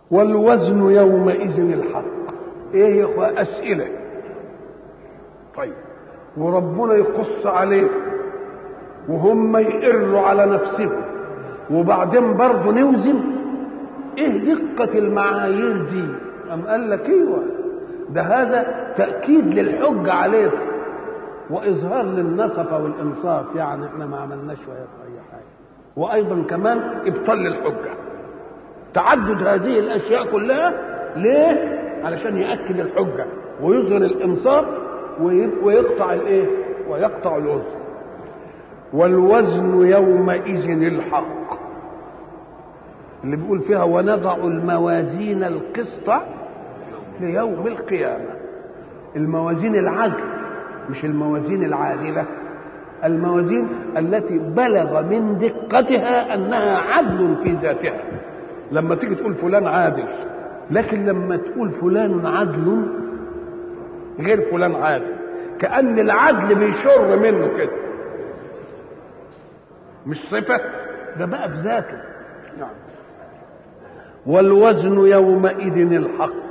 والوزن يومئذ الحق ايه يا اخوة اسئلة طيب وربنا يقص عليه وهم يقروا على نفسهم وبعدين برضه نوزن ايه دقة المعايير دي أم قال لك ايوه ده هذا تأكيد للحجة عليه وإظهار للنصفة والإنصاف يعني احنا ما عملناش أي حاجة وأيضا كمان إبطال للحجة تعدد هذه الأشياء كلها ليه؟ علشان يأكد الحجة ويظهر الإنصاف ويقطع الإيه؟ ويقطع الوزن والوزن يومئذ الحق اللي بيقول فيها ونضع الموازين القسط ليوم القيامة الموازين العدل مش الموازين العادلة الموازين التي بلغ من دقتها أنها عدل في ذاتها لما تيجي تقول فلان عادل لكن لما تقول فلان عدل غير فلان عادل كأن العدل بيشر منه كده مش صفة ده بقى بذاته نعم والوزن يومئذ الحق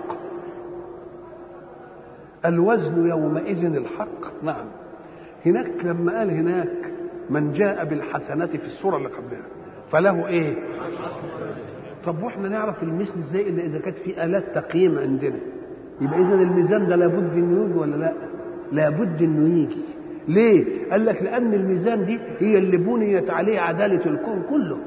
الوزن يومئذ الحق نعم هناك لما قال هناك من جاء بالحسنات في السورة اللي قبلها فله ايه طب واحنا نعرف المثل ازاي الا اذا كانت في الات تقييم عندنا يبقى اذا الميزان ده لابد انه يجي ولا لا لابد انه يجي ليه قال لك لان الميزان دي هي اللي بنيت عليه عداله الكون كله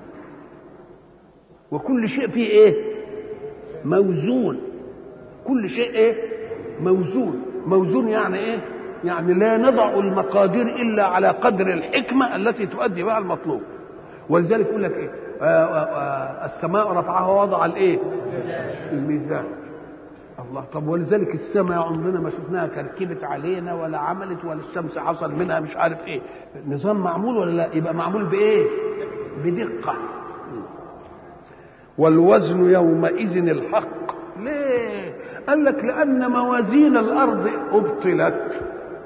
وكل شيء فيه ايه موزون كل شيء ايه موزون موزون يعني ايه يعني لا نضع المقادير الا على قدر الحكمه التي تؤدي بها المطلوب ولذلك يقول لك ايه آآ آآ السماء رفعها ووضع الايه الميزان الله طب ولذلك السماء عمرنا ما شفناها كركبت علينا ولا عملت ولا الشمس حصل منها مش عارف ايه نظام معمول ولا لا يبقى معمول بايه بدقه والوزن يومئذ الحق ليه قال لك لان موازين الارض ابطلت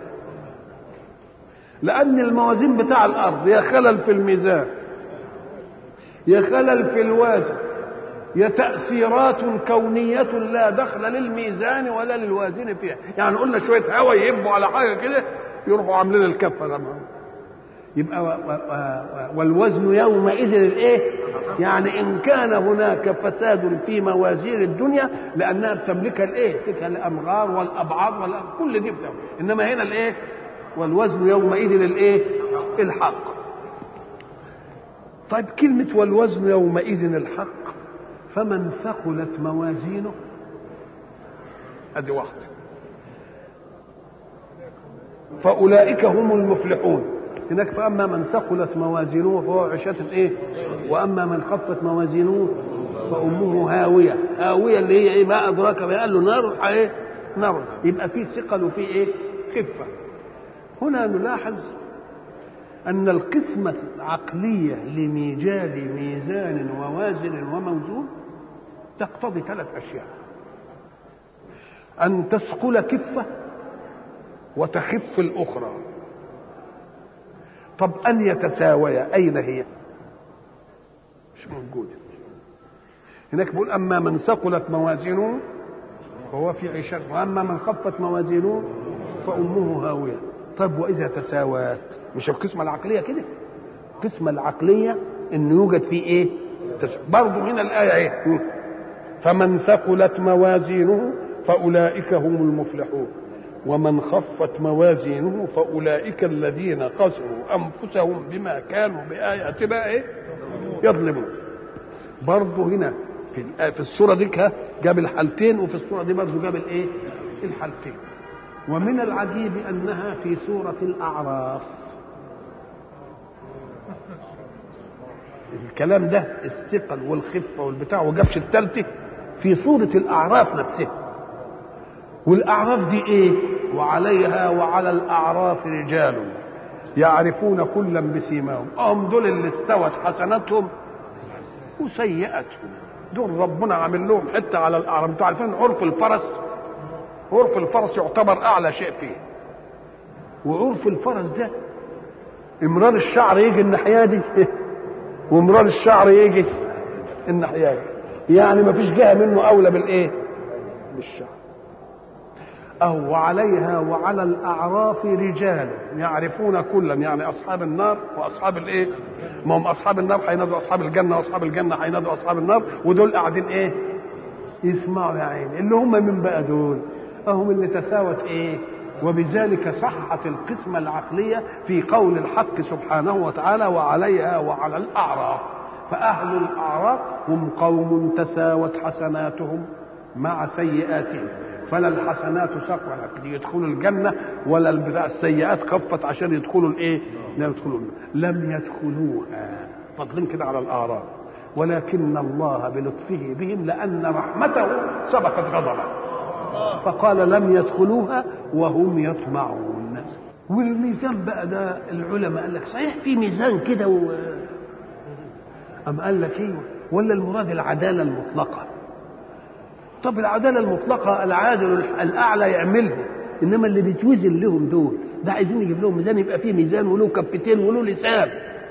لان الموازين بتاع الارض يا خلل في الميزان يا خلل في الوازن يا تأثيرات كونية لا دخل للميزان ولا للوازن فيها يعني قلنا شوية هوا يهبوا على حاجة كده يروحوا عاملين الكفة لما يبقى و و و والوزن يومئذ الايه يعني ان كان هناك فساد في موازين الدنيا لانها بتملكها الايه تلك الامغار والابعاد والأب... كل دي بتملك. انما هنا الايه والوزن يومئذ الايه الحق طيب كلمة والوزن يومئذ الحق فمن ثقلت موازينه ادي واحدة فأولئك هم المفلحون هناك فأما من ثقلت موازينه فهو عشاة ايه وأما من خفت موازينه فأمه هاوية هاوية اللي هي ايه ما أدراك ما قال له نار ايه نار يبقى في ثقل وفي ايه خفة هنا نلاحظ أن القسمة العقلية لميجاد ميزان ووازن وموزون تقتضي ثلاث أشياء أن تثقل كفة وتخف الأخرى طب أن يتساويا أين هي؟ مش موجودة هناك بيقول أما من ثقلت موازينه فهو في عيشة وأما من خفت موازينه فأمه هاوية طب وإذا تساوت مش القسمة العقلية كده القسمة العقلية إن يوجد فيه إيه برضه هنا الآية إيه فمن ثقلت موازينه فأولئك هم المفلحون ومن خفت موازينه فأولئك الذين خسروا أنفسهم بما كانوا بآياتنا إيه يظلمون برضه هنا في في السورة دي جاب الحالتين وفي السورة دي برضه جاب الإيه الحالتين ومن العجيب أنها في سورة الأعراف الكلام ده الثقل والخفه والبتاع وجابش التالتة في سورة الأعراف نفسها والأعراف دي إيه؟ وعليها وعلى الأعراف رجال يعرفون كلا بسيماهم هم دول اللي استوت حسناتهم وسيئاتهم دول ربنا عامل لهم حتة على الأعراف انتوا عارفين عرف الفرس عرف الفرس يعتبر أعلى شيء فيه وعرف الفرس ده امرار الشعر يجي الناحية دي وامرار الشعر يجي الناحية دي يعني ما فيش جهه منه اولى بالايه بالشعب أو وعليها وعلى الأعراف رجال يعرفون كلا يعني أصحاب النار وأصحاب الإيه؟ ما هم أصحاب النار هينادوا أصحاب الجنة وأصحاب الجنة هينادوا أصحاب النار ودول قاعدين إيه؟ يسمعوا يا عيني اللي هم من بقى دول؟ هم اللي تساوت إيه؟ وبذلك صحت القسمة العقلية في قول الحق سبحانه وتعالى وعليها وعلى الأعراف فأهل الأعراف هم قوم تساوت حسناتهم مع سيئاتهم فلا الحسنات ثقلت ليدخلوا الجنه ولا السيئات خفت عشان يدخلوا الايه؟ لا يدخلوا لم يدخلوها فاضلين كده على الاعراف ولكن الله بلطفه بهم لان رحمته سبقت غضبه فقال لم يدخلوها وهم يطمعون والميزان بقى ده العلماء قال لك صحيح في ميزان كده و... أم قال لك ايوه ولا المراد العداله المطلقه طب العداله المطلقه العادل الاعلى يعملها انما اللي بيتوزن لهم دول ده عايزين يجيب لهم ميزان يبقى فيه ميزان وله كفتين وله لسان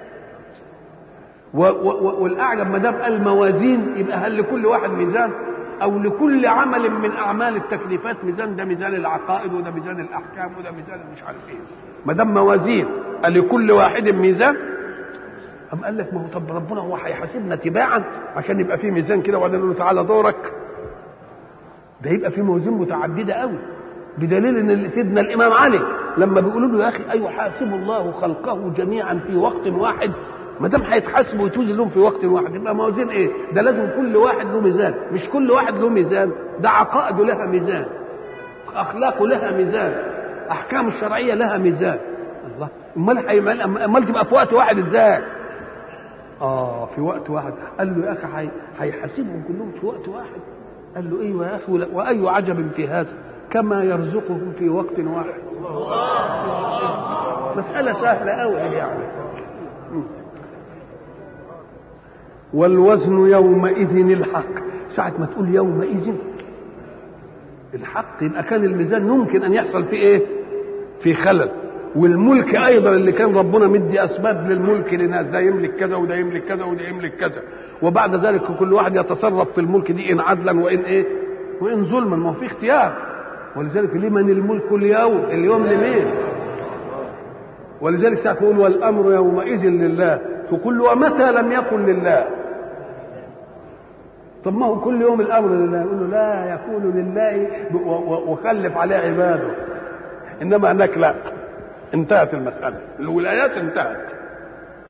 و و والاعجب ما دام قال موازين يبقى هل لكل واحد ميزان او لكل عمل من اعمال التكليفات ميزان ده ميزان العقائد وده ميزان الاحكام وده ميزان مش عارف ايه ما دام موازين قال لكل واحد ميزان أم قال لك ما هو طب ربنا هو هيحاسبنا تباعا عشان يبقى فيه ميزان كده وبعدين نقول له تعالى دورك ده يبقى في موازين متعدده قوي بدليل ان سيدنا الامام علي لما بيقولوا له يا اخي ايوه حاسب الله خلقه جميعا في وقت واحد ما دام هيتحاسبوا ويتوزن لهم في وقت واحد يبقى موازين ايه؟ ده لازم كل واحد له ميزان مش كل واحد له ميزان ده عقائده لها ميزان اخلاقه لها ميزان احكام الشرعيه لها ميزان الله امال امال تبقى في وقت واحد ازاي؟ اه في وقت واحد قال له يا اخي هيحاسبهم كلهم في وقت واحد قال له ايوه يا اخي واي عجب في هذا كما يرزقهم في وقت واحد مسألة سهلة أوي يعني والوزن يومئذ الحق ساعة ما تقول يومئذ الحق يبقى كان الميزان يمكن أن يحصل فيه إيه؟ في خلل والملك أيضا اللي كان ربنا مدي أسباب للملك لناس ده يملك كذا وده يملك كذا وده يملك كذا وبعد ذلك كل واحد يتصرف في الملك دي إن عدلا وإن إيه؟ وإن ظلما ما هو في اختيار ولذلك لمن الملك اليوم اليوم لمين ولذلك ساعة يقول والأمر يومئذ لله فكل ومتى لم يكن لله طب ما هو كل يوم الأمر لله يقول له لا يكون لله وخلف عليه عباده إنما هناك لا انتهت المسألة الولايات انتهت